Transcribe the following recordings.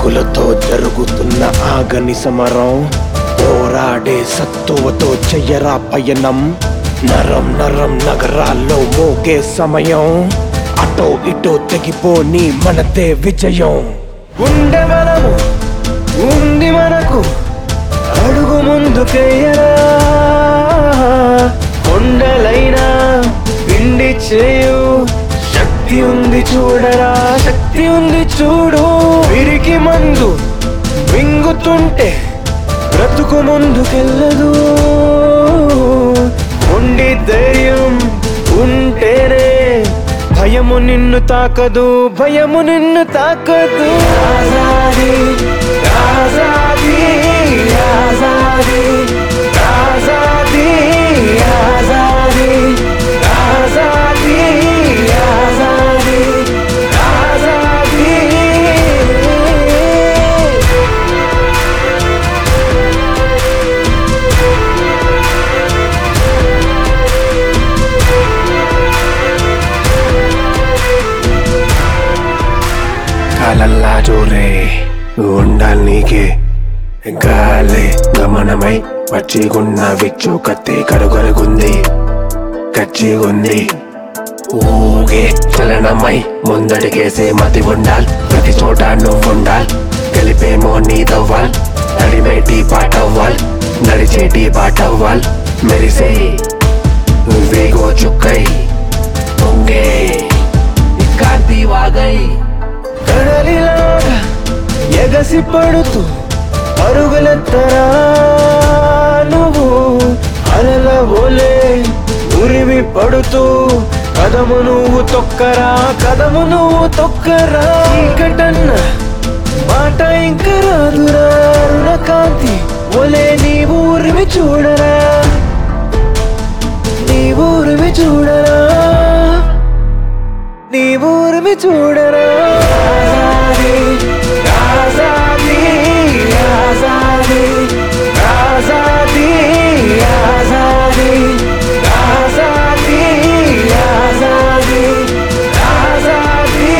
హక్కులతో జరుగుతున్న ఆగని సమరం పోరాడే సత్తువతో చెయ్యరా పయనం నరం నరం నగరాల్లో మోగే సమయం అటో ఇటో తెగిపోని మనదే విజయం ఉండే మనము ఉంది మనకు అడుగు ముందుకెయ్యరా కొండలైనా పిండి చేయు శక్తి ఉంది చూడరా శక్తి ఉంది చూడు విరికి మందు మింగుతుంటే బ్రతుకు ముందుకెళ్ళదు ఉండి ధైర్యం ఉంటేనే భయము నిన్ను తాకదు భయము నిన్ను తాకదు ఆజాదీ ఆజాదీ ఆజాదీ ఆజాదీ ఆజాదీ ఆజాదీ ఆజాదీ ఆజాదీ కాలల్లా జోరే ఉండాలి నీకే గాలే గమనమై పచ్చిగున్న విచ్చు కత్తి కరుగరుగుంది కచ్చిగుంది ఊగే చలనమై ముందడిగేసే మతి ఉండాల్ ప్రతి చోట నువ్వుండాల్ గెలిపేమో నీదవ్వాల్ నడిమేటి పాటవ్వాల్ నడిచేటి బాటవ్వాల్ మెరిసే వేగో చుక్కై పొంగే కాంతి వాగై కడలిలాగా ఎగసి పడుతూ పరుగులెత్తరా నువ్వు అలల ఓలే ఉరివి పడుతూ కదము నువ్వు తొక్కరా కదము నువ్వు తొక్కరా చీకటన్న మాట ఇంక రాదురా అరుణ కాంతి ఒలే నీవు ఉరివి చూడరా నీవు ఉరివి చూడరా నీ ఊరిమి చూడరా ఆజాదీ, ఆజాదీ, ఆజాదీ, ఆజాదీ, ఆజాదీ, ఆజాదీ, ఆజాదీ.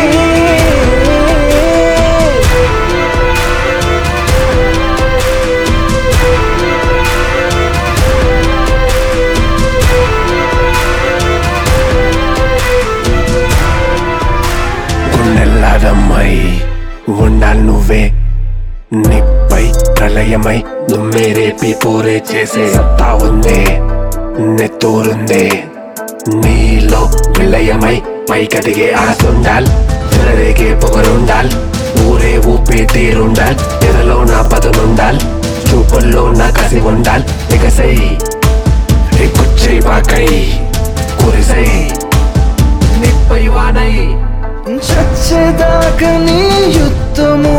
గుండెల్లాదమ్మై ఉండాలి నువ్వే నిప్పై ప్రళయమై దుమ్మే రేపి పూరే చేసే సత్తా ఉందే నెత్తూరుందే నీలో విలయమై పైకదిగే ఆసుండాల్ చెలరేగే పొగరుండాల్ ఊరే ఊపే తీరుండాల్ ఎదలో నా పదనుండాల్ చూపుల్లో నా కసి ఉండాల్ ఎగసై ఎక్కుచ్చై బాకై కురిసై నిప్పై వానై చచ్చేదాకా నీ యుద్ధము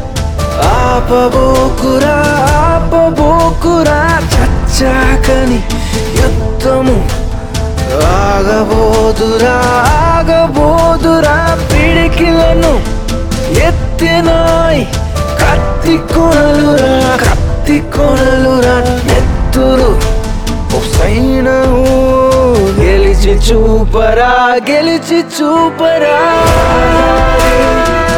ఆపబోకురా ఆపబోకురా చచ్చాకని యుద్ధము ఆగబోదురా ఆగబోదురా పిడికిలను ఎత్తినాయ్ కత్తి కొనలురా కత్తి కొనలురా నెత్తురు సైనవు గెలిచి చూపరా గెలిచి చూపరా